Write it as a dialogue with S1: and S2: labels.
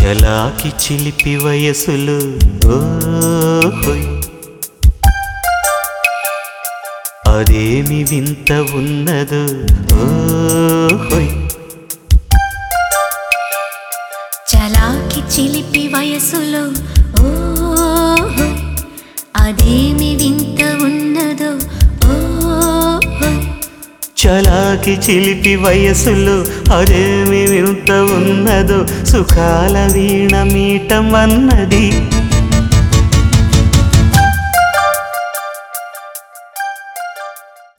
S1: చలాకి చిలిపి వయసులు ఓహోయ్ అదేమి వింత ఉన్నదో ఓహోయ్
S2: చలాకి చిలిపి వయసులో ఓహో అదేమి వింత ఉన్నదో ఓహో
S1: చలాకి చిలిపి వయసులో అదేమి వింత ఉన్నదో సుఖాల వీణ మీటమన్నది